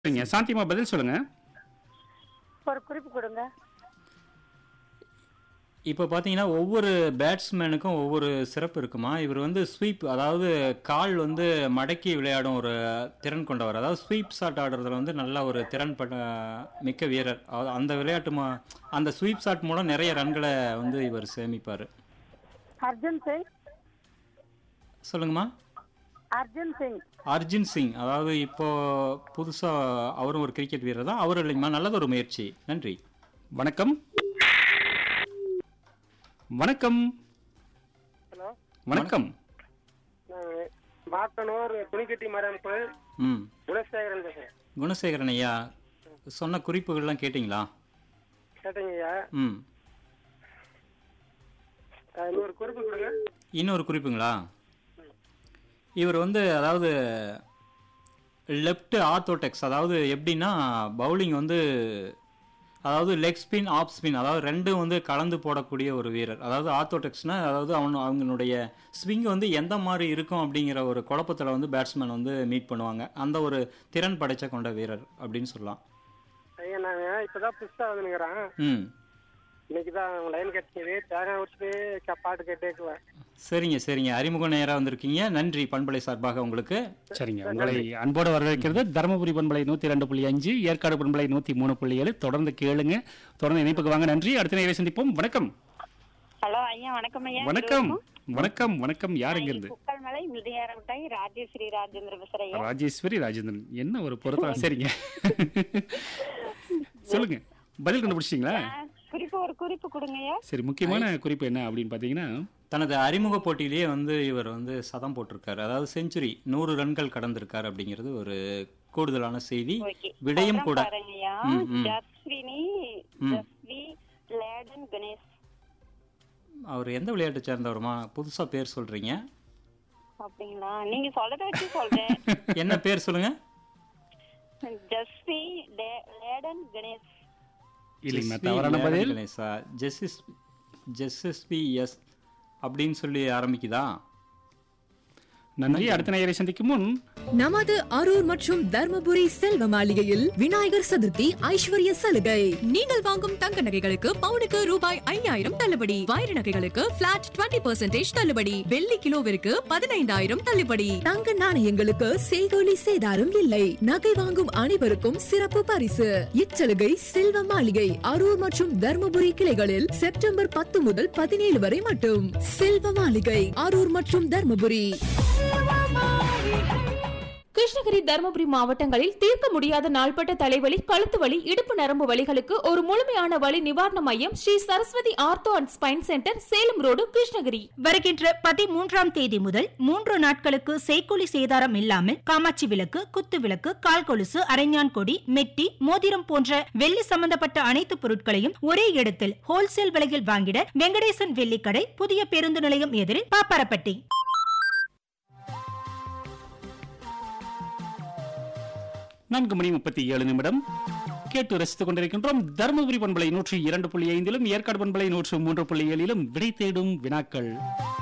சரிங்க சாந்திமா பதில் சொல்லுங்க ஒரு குறிப்பு கொடுங்க இப்போ பார்த்தீங்கன்னா ஒவ்வொரு பேட்ஸ்மேனுக்கும் ஒவ்வொரு சிறப்பு இருக்குமா இவர் வந்து ஸ்வீப் அதாவது கால் வந்து மடக்கி விளையாடும் ஒரு திறன் கொண்டவர் அதாவது ஸ்வீப் ஷாட் ஆடுறதுல வந்து நல்ல ஒரு திறன் பட்ட மிக்க வீரர் அதாவது அந்த விளையாட்டு மா அந்த ஸ்வீப் ஷாட் மூலம் நிறைய ரன்களை வந்து இவர் சேமிப்பார் அர்ஜுன் சிங் சொல்லுங்கம்மா அர்ஜுன் சிங் அர்ஜுன் சிங் அதாவது இப்போ புதுசாக அவரும் ஒரு கிரிக்கெட் வீரர் தான் அவர் இல்லைங்கம்மா நல்லது ஒரு முயற்சி நன்றி வணக்கம் வணக்கம் ஹலோ வணக்கம் மாத்தனூர் துணிக்கட்டி மரம் கோயில் ம் குணசேகரன் பேசுறேன் குணசேகரன் ஐயா சொன்ன குறிப்புகள்லாம் கேட்டிங்களா கேட்டீங்க ஐயா ம் அஹ் இன்னொரு குறிப்பு கொடுங்க இன்னொரு குறிப்புங்களா இவர் வந்து அதாவது லெஃப்ட் ஆர்த்தோடெக்ஸ் அதாவது எப்படின்னா பவுலிங் வந்து அதாவது லெக் ஸ்பின் ஆஃப் ஸ்பின் அதாவது ரெண்டும் வந்து கலந்து போடக்கூடிய ஒரு வீரர் அதாவது ஆர்த்தோடெக்ஸ்னா அதாவது அவன் அவங்களுடைய ஸ்விங் வந்து எந்த மாதிரி இருக்கும் அப்படிங்கிற ஒரு குழப்பத்தில் வந்து பேட்ஸ்மேன் வந்து மீட் பண்ணுவாங்க அந்த ஒரு திறன் படைச்ச கொண்ட வீரர் அப்படின்னு சொல்லலாம் ஐயா நான் இப்பதான் புதுசா வந்துனுங்கிறேன் ம் இன்னைக்கு தான் லைன் கட்டினது தேங்காய் உடிச்சுட்டு க- பாட்டு கேட்டேக்குவேன் சரிங்க சரிங்க அறிமுக நேராக வந்திருக்கீங்க நன்றி பண்பலை சார்பாக உங்களுக்கு சரிங்க உங்களை அன்போடு வரவேற்கிறது தருமபுரி பண்பலை நூத்தி ரெண்டு புள்ளி அஞ்சு ஏற்காடு பண்பலை நூத்தி மூணு புள்ளி ஏழு தொடர்ந்து கேளுங்க தொடர்ந்து இணைப்புக்கு வாங்க நன்றி அடுத்த நேரம் சந்திப்போம் வணக்கம் ஹலோ ஐயா வணக்கம் ஐயா வணக்கம் வணக்கம் வணக்கம் யார் இங்க இருந்து புக்கல் மலை மிருதியாரமிட்டாய் ராஜேஸ்வரி ராஜேந்திர பேசுறேன் ஐயா ராஜேஸ்வரி ராஜேந்திரன் என்ன ஒரு பொருத்தம் சரிங்க சொல்லுங்க பதில் கண்டுபிடிச்சிங்களா ஆ, குறிப்பு ஒரு குறிப்பு கொடுங்க ஐயா சரி முக்கியமான குறிப்பு என்ன அப்படின்னு பாத்தீங்கன்னா தனது அறிமுக போட்டியிலேயே வந்து இவர் வந்து சதம் போட்டிருக்காரு அதாவது செஞ்சுரி நூறு ரன்கள் கடந்திருக்காரு அப்படிங்கிறது ஒரு கூடுதலான செய்தி ஓகே விடயம் கூட பாருங்க ஐயா ம், ம். ஜஸ்வினி ம். ஜஸ்வி லேடன் கணேஷ் அவர் எந்த விளையாட்டை சேர்ந்தவருமா புதுசா பேர் சொல்றீங்க அப்படிங்களா நீங்க சொல்றத வச்சு சொல்றேன் என்ன பேர் சொல்லுங்க ஜஸ்வி லே- லேடன் கணேஷ் இல்லைங்களா ஜெஸ்வி தவறான லேடன் பதில் கணேசா ஜெஸ்எஸ் ஜெஸ்எஸ்பி எஸ் அப்படின்னு சொல்லி ஆரம்பிக்குதா நன்றி அடுத்த நேயரை சந்திக்கும் முன் நமது அரூர் மற்றும் தர்மபுரி செல்வ மாளிகையில் விநாயகர் சதுர்த்தி ஐஸ்வர்ய சலுகை நீங்கள் வாங்கும் தங்க நகைகளுக்கு பவுனுக்கு ரூபாய் ஐயாயிரம் தள்ளுபடி வைர நகைகளுக்கு பிளாட் 20% தள்ளுபடி வெள்ளி கிலோவிற்கு பதினைந்தாயிரம் தள்ளுபடி தங்க நாணயங்களுக்கு செய்கூலி சேதாரம் இல்லை நகை வாங்கும் அனைவருக்கும் சிறப்பு பரிசு இச்சலுகை செல்வ மாளிகை அரூர் மற்றும் தர்மபுரி கிளைகளில் செப்டம்பர் பத்து முதல் பதினேழு வரை மட்டும் செல்வ மாளிகை அரூர் மற்றும் தர்மபுரி கிருஷ்ணகிரி தருமபுரி மாவட்டங்களில் தீர்க்க முடியாத நாள்பட்ட தலைவலி கழுத்து வலி இடுப்பு நரம்பு வலிகளுக்கு ஒரு முழுமையான வலி நிவாரண மையம் Sri Saraswati ortho and spine centre Salem road Krishnagiri வருகின்ற பதிமூன்றாம் தேதி முதல் மூன்று நாட்களுக்கு செய்கூலி சேதாரம் இல்லாமல் காமாட்சி விளக்கு குத்து விளக்கு கால் கொலுசு அரைஞான் கொடி மெட்டி மோதிரம் போன்ற வெள்ளி சம்பந்தப்பட்ட அனைத்து பொருட்களையும் ஒரே இடத்தில் ஹோல்சேல் விலையில் வாங்கிட வெங்கடேசன் வெள்ளிக்கடை புதிய பேருந்து நிலையம் எதிரில் பாப்பாரப்பட்டி நான்கு மணி முப்பத்தி ஏழு நிமிடம் கேட்டு ரசித்துக் கொண்டிருக்கின்றோம் தருமபுரி பண்பலை நூற்றி இரண்டு புள்ளி ஐந்திலும் ஏற்காடு பண்பலை நூற்று மூன்று புள்ளி ஏழிலும் விடை தேடும் வினாக்கள்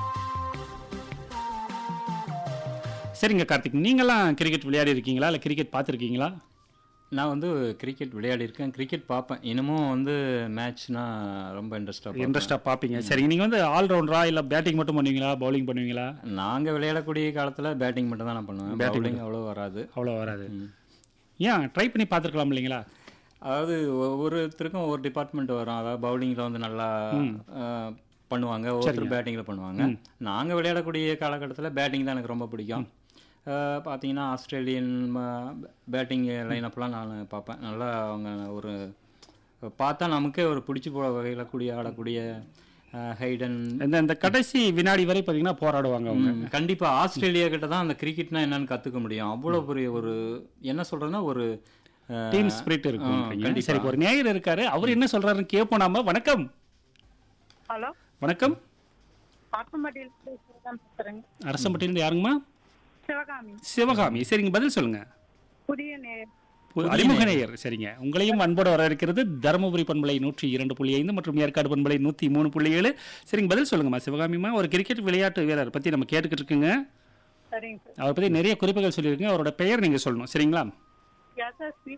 சரிங்க கார்த்திக் நீங்களாம் கிரிக்கெட் விளையாடி இருக்கீங்களா இல்ல கிரிக்கெட் பார்த்துருக்கீங்களா நான் வந்து கிரிக்கெட் விளையாடி இருக்கேன் கிரிக்கெட் பார்ப்பேன் இன்னமும் வந்து மேட்ச்னா ரொம்ப இன்ட்ரெஸ்டாக இன்ட்ரெஸ்டா பாப்பீங்க சரி நீங்க வந்து ஆல்ரவுண்டரா இல்ல பேட்டிங் மட்டும் பண்ணுவீங்களா பவுலிங் பண்ணுவீங்களா நாங்க விளையாடக்கூடிய காலத்துல பேட்டிங் மட்டும் தான் நான் பண்ணுவேன் Batting பேட்டிங் அவ்வளோ வராது அவ்வளோ வராது ஏன் ட்ரை பண்ணி பார்த்துருக்கலாம் இல்லைங்களா அதாவது ஒவ்வொருத்தருக்கும் ஒவ்வொரு டிபார்ட்மெண்ட் வரும் அதாவது பவுலிங்கில் வந்து நல்லா அஹ், பண்ணுவாங்க ஒவ்வொருத்தர் பேட்டிங்கில் பண்ணுவாங்க நாங்கள் விளையாடக்கூடிய காலகட்டத்தில் பேட்டிங் தான் எனக்கு ரொம்ப பிடிக்கும் அஹ், பார்த்தீங்கன்னா ஆஸ்திரேலியன் பேட்டிங் லைனப்லாம் நான் பார்ப்பேன் நல்லா அவங்க ஒரு பார்த்தா நமக்கே ஒரு பிடிச்சி போட வகையில் கூடிய ஆடக்கூடிய அஹ், ஹைடன் இந்த இந்த கடைசி வினாடி வரை பாத்தீங்கன்னா போராடுவாங்க அவங்க ம், கண்டிப்பா ஆஸ்திரேலியா கிட்ட தான் அந்த கிரிக்கெட்னா என்னன்னு கத்துக்க முடியும் அவ்வளவு பெரிய ஒரு என்ன சொல்றதுன்னா ஒரு அஹ், டீம் ஸ்பிரிட் இருக்கும் ஆ, அப்படிங்க. கண்டிப்பா. சரி இப்ப ஒரு நேயர் இருக்காரு அவர் என்ன சொல்றாருன்னு கேட்போம் நாம வணக்கம் ஹலோ வணக்கம் பாப்பம்பட்டியில் பேசுறேங்க அரசம்பட்டியிலிருந்து யாருங்கம்மா சிவகாமி சிவகாமி சரிங்க பதில் சொல்லுங்க புதிய நே- ஒரு அறிமுக நேயர் சரிங்க உங்களையும் அன்போடு வர இருக்கிறது தருமபுரி பண்பலை நூற்றி இரண்டு புள்ளி ஐந்து மற்றும் ஏற்காடு பண்பலை நூத்தி மூணு புள்ளி ஏழு சரிங்க பதில் சொல்லுங்கம்மா சிவகாமிமா ஒரு கிரிக்கெட் விளையாட்டு வீரர் பத்தி நம்ம கேட்டுக்கிட்டு இருக்குங்க சரிங்க சார் அவரை பத்தி நிறைய குறிப்புகள் சொல்லியிருக்கீங்க அவரோட பெயர் நீங்க சொல்லணும் சரிங்களா कैसा स्क्रीन